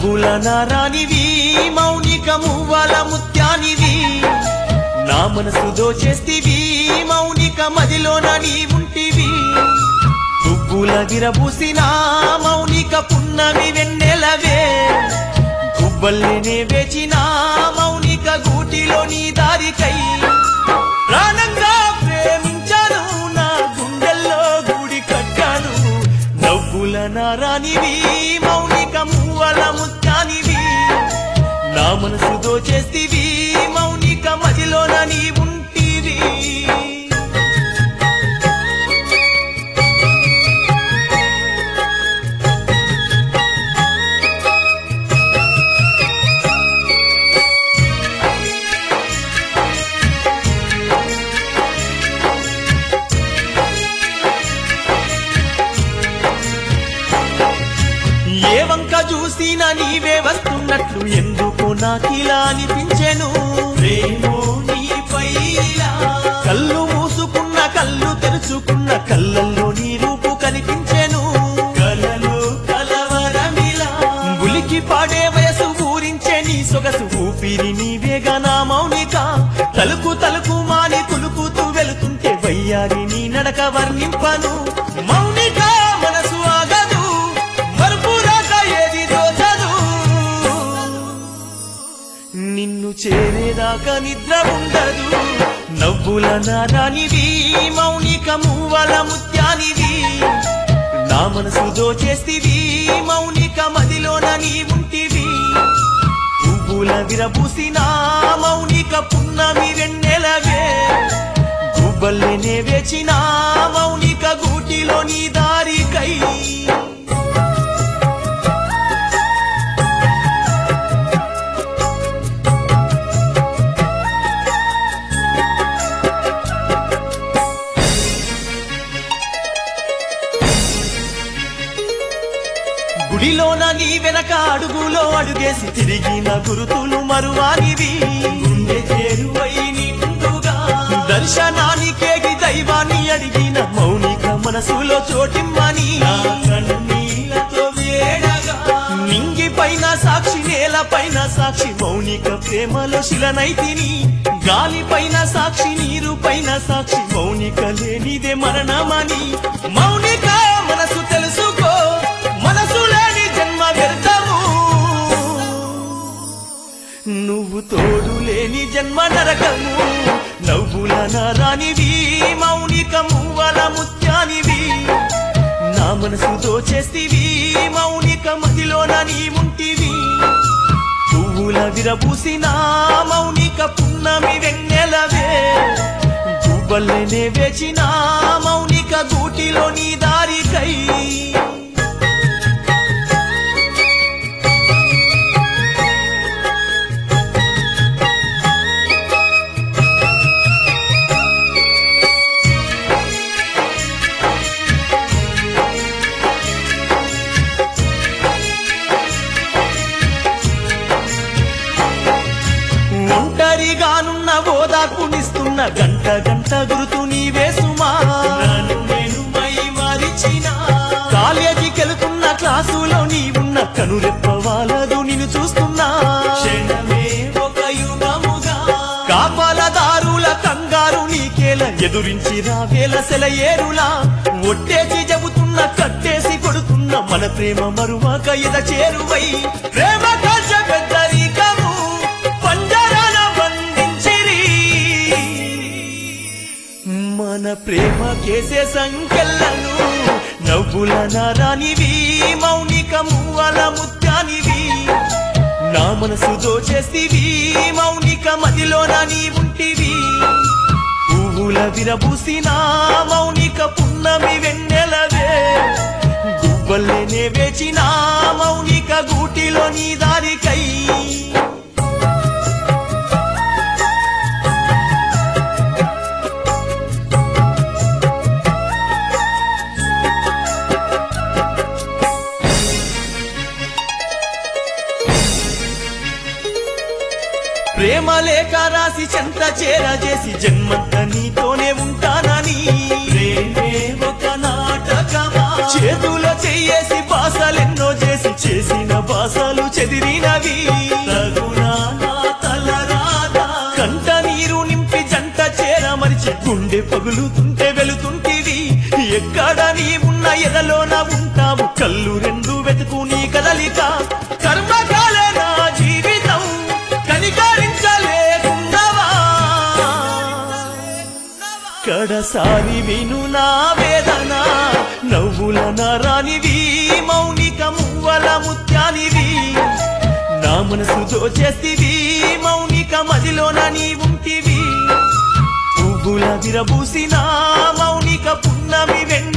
నవ్వుల నారానివి మౌనిక మువ్వల ముత్యానివి నా మనసు దోచేస్తివి మౌనిక మదిలోన నీ ఉంటివి పువ్వుల విరబూసిన మౌనిక పున్నమి వెన్నెలవే గుబ్బల్లేనే వేచిన మౌనిక గూటిలో నీ దారికై ప్రాణంగా ప్రేమించాను నా గుండెల్లో గుడి కట్టాను నవ్వుల నారానివి మౌనిక మువ్వల ముత్యానివి నా మనసు దోచేస్తివి మౌనిక మదిలోన నీ ఉంటివి ఏ వంక చూసినా నీవే వస్తున్నట్లు ఎందుకు నాకిలా అనిపించెను ప్రేమో నీపై ఇలా. కళ్ళు మూసుకున్న కళ్ళు తెరుచుకున్న కళ్ళల్లో నీ రూపు కనిపించెను కలలో కలవరమిలా ఉలికి పాడే వయసు ఊరించే నీ సొగసు ఊపిరి నీవేగా నా మౌనిక తలుకు తలుకు మాని కులుకుతూ వెళుతుంటే వయ్యారి నీ నడక వర్ణింపను మౌనిక మనసు ఆగదు మరుపురాక ఏది దోచదు నిన్ను చేరేదాకా నిద్ర ఉండదు నవ్వుల నారానివి మౌనిక మువ్వల ముత్యానివి నా మనసు దోచేస్తివి మౌనిక మదిలోన నీ ఉంటివి పువ్వుల విరబూసిన మౌనిక పున్నమి వెన్నెలవే గుబ్బల్లేనే వేచిన మౌనిక గూటిలో నీ దారికై గుడిలోన నీ వెనక అడుగులో అడుగేసి తిరిగిన గురుతులు మరువానివి గుండె చేరువై నిండుగా దర్శనానికేగి దైవాన్ని అడిగిన మౌనిక మనసులో చోటిమ్మని నా కన్నీళ్లతో వేడగా నింగి పైన సాక్షి నేల పైన సాక్షి మౌనిక ప్రేమలో శిలనైతిని గాలి పైన సాక్షి నీరు పైన సాక్షి మౌనిక లేనిదే మరణమని మౌనిక మనసు తెలుసుకో మనసు లేని జన్మ వ్యర్థము నువ్వు తోడు లేని జన్మ నరకము నవ్వుల నరానివి మౌనిక మువ్వల ముత్యానివి నా మనసు దోచేస్తివి మౌనిక మదిలోన నీ ఉంటివి పువ్వుల విరబూసిన మౌనిక పున్నమి వెన్నెలవే గుబ్బల్లేనే వేచిన మౌనిక గూటిలో నీ దారికై ఒంటరిగానున్న ఓదాకునిస్తున్న గంట గంట గురుతు నీవే సుమా నన్ను నేను మై మరిచిన కాలేజీకెళ్తున్న క్లాసులో నీ ఉన్న కనురెప్ప వాళ్ళదు నిన్ను చూస్తున్నా క్షణమే ఒక యుగముగా కాపలదారుల కంగారు నీకేల ఎదురించి రావేల సెలయేరులా ఒట్టేసి చెబుతున్న కట్టేసి కొడుతున్న మన ప్రేమ మరువాక ఇద చేరువై ప్రేమ కాచ పెద్దరికము పంజరాన బంధించిరి మన ప్రేమ కేసే సంకెళ్ళను నవ్వుల నారానివి మౌనిక మువ్వల ముత్యానివి నా మనసు దోచేస్తివి మౌనిక మదిలోన నీ ఉంటివి పువ్వుల విరబూసిన మౌనిక పున్నమి వెన్నెలవే గుబ్బల్లేనే వేచిన మౌనిక గూటిలో నీ దారికై ప్రేమ లేఖ రాసి చెంత చేరజేసి జన్మంత నీతోనే ఉంటానని ప్రేమే ఒక నాటకమా చేతులో చెయ్యేసి బాసలెన్నో చేసి చేసిన బాసాలు చెదిరినవి రఘునా నా తలరాదా. కంట నీరు నింపి జంట చేర మరిచి గుండె పగులుతుంటే వెళుతుంటివి ఎక్కడ నీ ఉన్న ఎదలోన ఉంటావు కళ్ళు రెండు వెతుకు నీ కదలిక కర్మకాలే నా జీవితం కనికరించలేకున్నవా కడసారి విను నా వేదన నవ్వుల నరానివి మౌనిక మువ్వల ముత్యానివి నా మనసు దోచేస్తివి మౌనిక మదిలోన నీ ఉంటివి పువ్వుల విరబూసిన మౌనిక పున్నమి వెన్న